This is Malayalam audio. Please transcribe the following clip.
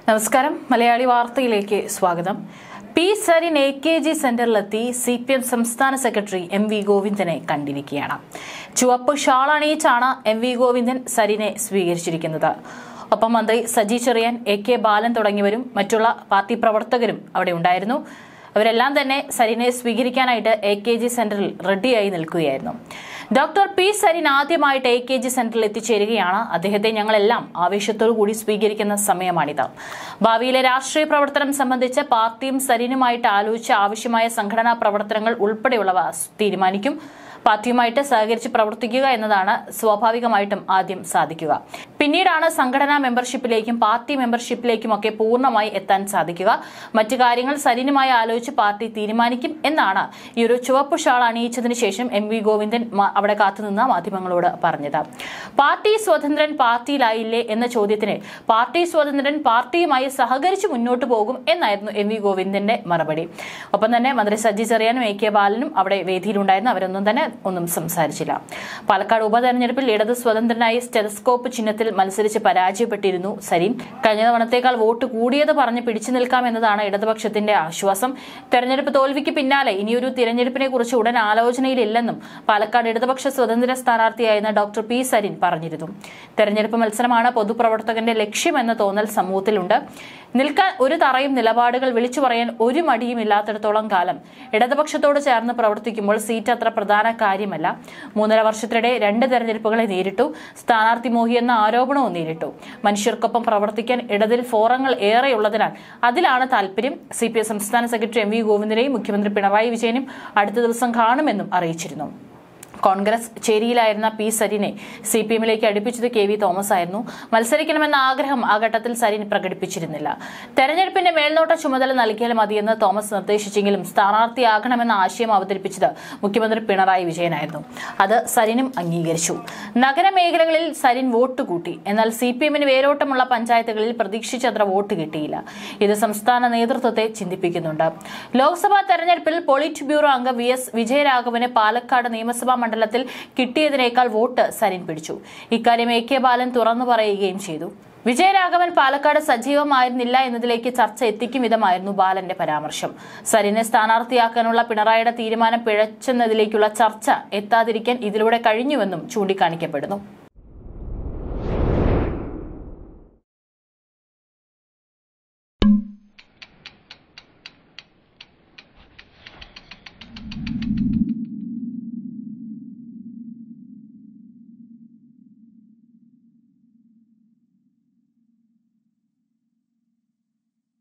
നമസ്കാരം മലയാളി വാർത്തയിലേക്ക് സ്വാഗതം P Sarin A K G സെന്ററിലെത്തി സി പി എം സംസ്ഥാന സെക്രട്ടറി എം വി ഗോവിന്ദനെ കണ്ടിരിക്കുകയാണ് ചുവപ്പ് ഷാൾ അണിയിച്ചാണ് എം വി ഗോവിന്ദൻ സരിനെ സ്വീകരിച്ചിരിക്കുന്നത് ഒപ്പം മന്ത്രി സജി ചെറിയാൻ എ കെ ബാലൻ തുടങ്ങിയവരും മറ്റുള്ള പാർട്ടി പ്രവർത്തകരും അവിടെ ഉണ്ടായിരുന്നു അവരെല്ലാം തന്നെ സരിനെ സ്വീകരിക്കാനായിട്ട് എ കെ ജി സെന്ററിൽ റെഡിയായി നിൽക്കുകയായിരുന്നു ഡോക്ടർ പി സരിൻ ആദ്യമായിട്ട് എ കെ ജി സെന്ററിൽ എത്തിച്ചേരുകയാണ് അദ്ദേഹത്തെ ഞങ്ങളെല്ലാം ആവേശത്തോടു കൂടി സ്വീകരിക്കുന്ന സമയമാണിത് ഭാവിയിലെ രാഷ്ട്രീയ പ്രവർത്തനം സംബന്ധിച്ച് പാർട്ടിയും സരിനുമായിട്ട് ആലോചിച്ച് ആവശ്യമായ സംഘടനാ പ്രവർത്തനങ്ങൾ ഉൾപ്പെടെയുള്ളവ തീരുമാനിക്കും പാർട്ടിയുമായിട്ട് സഹകരിച്ച് പ്രവർത്തിക്കുക എന്നതാണ് സ്വാഭാവികമായിട്ടും ആദ്യം സാധിക്കുക പിന്നീടാണ് സംഘടനാ മെമ്പർഷിപ്പിലേക്കും പാർട്ടി മെമ്പർഷിപ്പിലേക്കും ഒക്കെ പൂർണ്ണമായി എത്താൻ സാധിക്കുക മറ്റു കാര്യങ്ങൾ സരിനുമായി ആലോചിച്ച് പാർട്ടി തീരുമാനിക്കും എന്നാണ് ഈ ഒരു ചുവപ്പ് ഷാൾ അണിയിച്ചതിന് ശേഷം എം വി ഗോവിന്ദൻ മ- അവിടെ കാത്തുനിന്ന മാധ്യമങ്ങളോട് പറഞ്ഞത് പാർട്ടി സ്വതന്ത്രൻ പാർട്ടിയിലായില്ലേ എന്ന ചോദ്യത്തിന് പാർട്ടി സ്വതന്ത്രൻ പാർട്ടിയുമായി സഹകരിച്ച് മുന്നോട്ട് പോകും എന്നായിരുന്നു എം വി ഗോവിന്ദന്റെ മറുപടി ഒപ്പം തന്നെ മന്ത്രി സജി ചെറിയാനും എ കെ ബാലനും അവിടെ വേദിയിലുണ്ടായിരുന്നു അവരൊന്നും തന്നെ ഒന്നും സംസാരിച്ചില്ല പാലക്കാട് ഉപതെരഞ്ഞെടുപ്പിൽ ഇടത് സ്വതന്ത്രനായി സ്റ്റെലസ്കോപ്പ് ചിഹ്നത്തിൽ മത്സരിച്ച് പരാജയപ്പെട്ടിരുന്നു സരീൻ കഴിഞ്ഞ തവണത്തേക്കാൾ വോട്ട് കൂടിയത് പറഞ്ഞ് പിടിച്ചു നിൽക്കാം എന്നതാണ് ഇടതുപക്ഷത്തിന്റെ ആശ്വാസം തെരഞ്ഞെടുപ്പ് തോൽവിക്ക് പിന്നാലെ ഇനിയൊരു തിരഞ്ഞെടുപ്പിനെ കുറിച്ച് ഉടൻ ആലോചനയിലില്ലെന്നും പാലക്കാട് ഇടതുപക്ഷ സ്വതന്ത്ര സ്ഥാനാർത്ഥിയായിരുന്ന ഡോക്ടർ പി സരിൻ പറഞ്ഞിരുന്നു തെരഞ്ഞെടുപ്പ് മത്സരമാണ് പൊതുപ്രവർത്തകന്റെ ലക്ഷ്യമെന്ന തോന്നൽ സമൂഹത്തിലുണ്ട് നിൽക്കാൻ ഒരു തറയും നിലപാടുകൾ വിളിച്ചു പറയാൻ ഒരു മടിയും ഇല്ലാത്തിടത്തോളം കാലം ഇടതുപക്ഷത്തോട് ചേർന്ന് പ്രവർത്തിക്കുമ്പോൾ സീറ്റ് അത്ര പ്രധാന കാര്യമല്ല മൂന്നര വർഷത്തിനിടെ രണ്ട് തെരഞ്ഞെടുപ്പുകളെ നേരിട്ടു സ്ഥാനാർത്ഥി മോഹി എന്ന ആരോപണവും നേരിട്ടു മനുഷ്യർക്കൊപ്പം പ്രവർത്തിക്കാൻ ഇടതിൽ ഫോറങ്ങൾ ഏറെയുള്ളതിനാൽ അതിലാണ് താല്പര്യം സി പി എം സംസ്ഥാന സെക്രട്ടറി എം വി ഗോവിന്ദനെയും മുഖ്യമന്ത്രി പിണറായി വിജയനും അടുത്ത ദിവസം കാണുമെന്നും അറിയിച്ചിരുന്നു കോൺഗ്രസ് ചേരിയിലായിരുന്ന പി സരിനെ സി പി എമ്മിലേക്ക് അടുപ്പിച്ചത് കെ വി തോമസ് ആയിരുന്നു മത്സരിക്കണമെന്ന ആഗ്രഹം ആ ഘട്ടത്തിൽ സരിൻ പ്രകടിപ്പിച്ചിരുന്നില്ല തെരഞ്ഞെടുപ്പിന്റെ മേൽനോട്ട ചുമതല നൽകിയാൽ മതിയെന്ന് തോമസ് നിർദ്ദേശിച്ചെങ്കിലും സ്ഥാനാർത്ഥിയാകണമെന്ന ആശയം അവതരിപ്പിച്ചത് മുഖ്യമന്ത്രി പിണറായി വിജയനായിരുന്നു അത് സരിനും അംഗീകരിച്ചു നഗരമേഖലകളിൽ സരിൻ വോട്ട് കൂട്ടി എന്നാൽ സി പി എമ്മിന് വേരോട്ടമുള്ള പഞ്ചായത്തുകളിൽ പ്രതീക്ഷിച്ചത്ര വോട്ട് കിട്ടിയില്ല ഇത് സംസ്ഥാന നേതൃത്വത്തെ ചിന്തിപ്പിക്കുന്നുണ്ട് ലോക്സഭാ തെരഞ്ഞെടുപ്പിൽ പോളിറ്റ് ബ്യൂറോ അംഗം വി എസ് വിജയരാഘവന് പാലക്കാട് നിയമസഭാ മണ്ഡലത്തിൽ കിട്ടിയതിനേക്കാൾ വോട്ട് സരിൻ പിടിച്ചു ഇക്കാര്യം എ കെ ബാലൻ തുറന്നു പറയുകയും ചെയ്തു വിജയരാഘവൻ പാലക്കാട് സജീവമായിരുന്നില്ല എന്നതിലേക്ക് ചർച്ച എത്തിക്കും വിധമായിരുന്നു ബാലന്റെ പരാമർശം സരിനെ സ്ഥാനാർത്ഥിയാക്കാനുള്ള പിണറായിയുടെ തീരുമാനം പിഴച്ചെന്നതിലേക്കുള്ള ചർച്ച എത്താതിരിക്കാൻ ഇതിലൂടെ കഴിഞ്ഞുവെന്നും ചൂണ്ടിക്കാണിക്കപ്പെടുന്നു